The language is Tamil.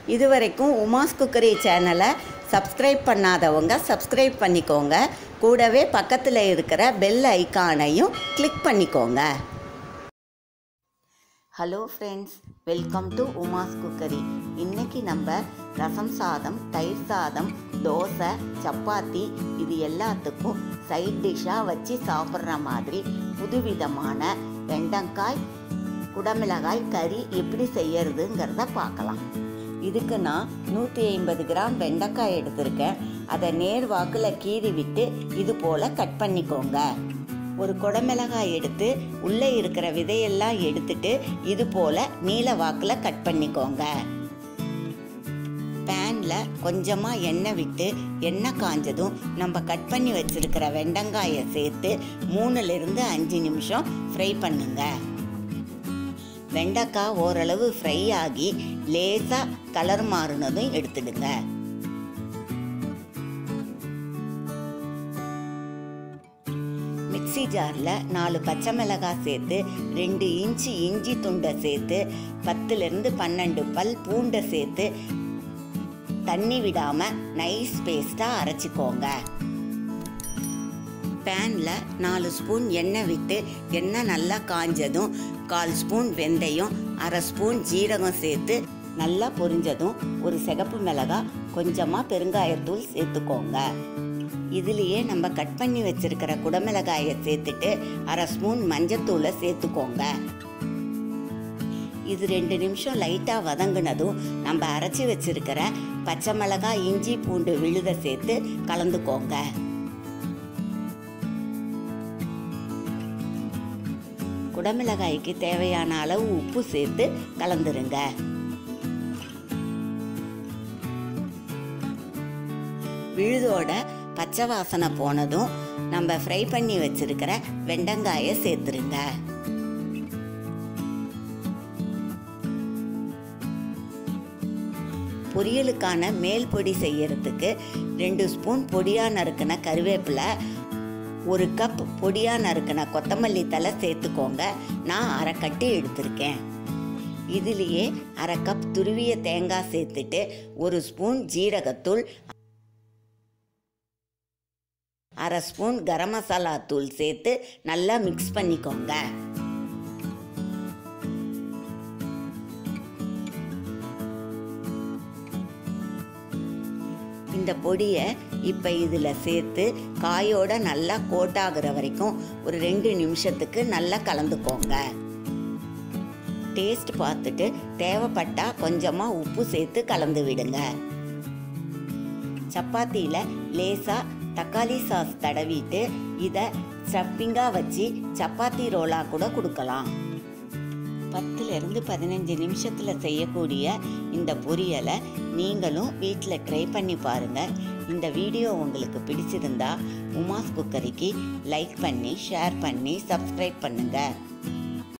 இதுவரைக்கும் உமாஸ் குக்கரி சேனலை சப்ஸ்கிரைப் பண்ணாதவங்க சப்ஸ்கிரைப் பண்ணிக்கோங்க கூடவே பக்கத்தில் இருக்கிற பெல் ஐகானையும் கிளிக் பண்ணிக்கோங்க hello friends welcome to Uma's cookery இன்னைக்கு நம்ம ரசம் சாதம் தயிர் சாதம் தோசை சப்பாத்தி இது எல்லாத்துக்கும் சைட் டிஷ்ஷாக வச்சு சாப்பிட்ற மாதிரி புதுவிதமான வெண்டங்காய் குடமிளகாய் கறி எப்படி செய்யறதுங்கிறத பார்க்கலாம் இதுக்கு நான் நூற்றி ஐம்பது கிராம் வெண்டைக்காய் எடுத்திருக்கேன் அதை நேர் வாக்கில் கீறி விட்டு இது போல் கட் பண்ணிக்கோங்க ஒரு குடமிளகாய் எடுத்து உள்ளே இருக்கிற விதையெல்லாம் எடுத்துட்டு இது போல் நீல வாக்கில் கட் பண்ணிக்கோங்க பேனில் கொஞ்சமாக எண்ணெய் விட்டு எண்ணெய் காஞ்சதும் நம்ம கட் பண்ணி வச்சிருக்கிற வெண்டங்காயை சேர்த்து மூணுலேருந்து அஞ்சு நிமிஷம் ஃப்ரை பண்ணுங்க வெண்டைக்காய் ஓரளவு ஃப்ரை ஆகி லேசாக கலர் மாறினதும் எடுத்துடுங்க மிக்ஸி ஜாரில் நாலு பச்சை மிளகாய் சேர்த்து ரெண்டு இன்ச்சு இஞ்சி துண்டை சேர்த்து பத்துலேருந்து பன்னெண்டு பல் பூண்டை சேர்த்து தண்ணி விடாமல் நைஸ் பேஸ்ட்டாக அரைச்சிக்கோங்க பேனில் நாலு ஸ்பூன் எண்ணெய் விட்டு எண்ணெய் நல்லா காஞ்சதும் கால் ஸ்பூன் வெந்தயம் அரை ஸ்பூன் ஜீரகம் சேர்த்து நல்லா பொரிஞ்சதும் ஒரு சிகப்பு மிளகாய் கொஞ்சமாக பெருங்காயத்தூள் சேர்த்துக்கோங்க இதுலேயே நம்ம கட் பண்ணி வச்சிருக்கிற குடமிளகாயை சேர்த்துட்டு அரை ஸ்பூன் மஞ்சத்தூளை சேர்த்துக்கோங்க இது ரெண்டு நிமிஷம் லைட்டாக வதங்கினதும் நம்ம அரைச்சி வச்சிருக்கிற பச்சை மிளகாய் இஞ்சி பூண்டு விழுத சேர்த்து கலந்துக்கோங்க குடமிளகாய்க்கு தேவையான அளவு உப்பு சேர்த்து கலந்துருங்க விழுதோட பச்சை வாசனை போனதும் நம்ம ஃப்ரை பண்ணி வச்சிருக்கிற வெண்டங்காயை சேர்த்துருங்க பொரியலுக்கான மேல் பொடி செய்யறதுக்கு ரெண்டு ஸ்பூன் பொடியாக நறுக்கின கருவேப்பிலை ஒரு கப் பொடியாக நறுக்கின கொத்தமல்லி தலை சேர்த்துக்கோங்க நான் அரை கட்டி எடுத்திருக்கேன் இதுலேயே அரை கப் துருவிய தேங்காய் சேர்த்துட்டு ஒரு ஸ்பூன் ஜீரகத்தூள் அரை ஸ்பூன் கரம் மசாலா தூள் சேர்த்து நல்லா மிக்ஸ் பண்ணிக்கோங்க இந்த பொடியை இப்போ இதில் சேர்த்து காயோட நல்லா கோட்டாகிற வரைக்கும் ஒரு ரெண்டு நிமிஷத்துக்கு நல்லா கலந்துக்கோங்க டேஸ்ட் பார்த்துட்டு தேவைப்பட்டா கொஞ்சமாக உப்பு சேர்த்து கலந்து விடுங்க சப்பாத்தியில் லேசாக தக்காளி சாஸ் தடவிட்டு இதை ஸ்டஃபிங்காக வச்சு சப்பாத்தி ரோலாக கூட கொடுக்கலாம் பத்துலேருந்து பதினஞ்சு நிமிஷத்தில் செய்யக்கூடிய இந்த பொரியலை நீங்களும் வீட்டில் ட்ரை பண்ணி பாருங்கள் இந்த வீடியோ உங்களுக்கு பிடிச்சிருந்தா உமாஸ் குக்கரிக்கு லைக் பண்ணி ஷேர் பண்ணி சப்ஸ்கிரைப் பண்ணுங்கள்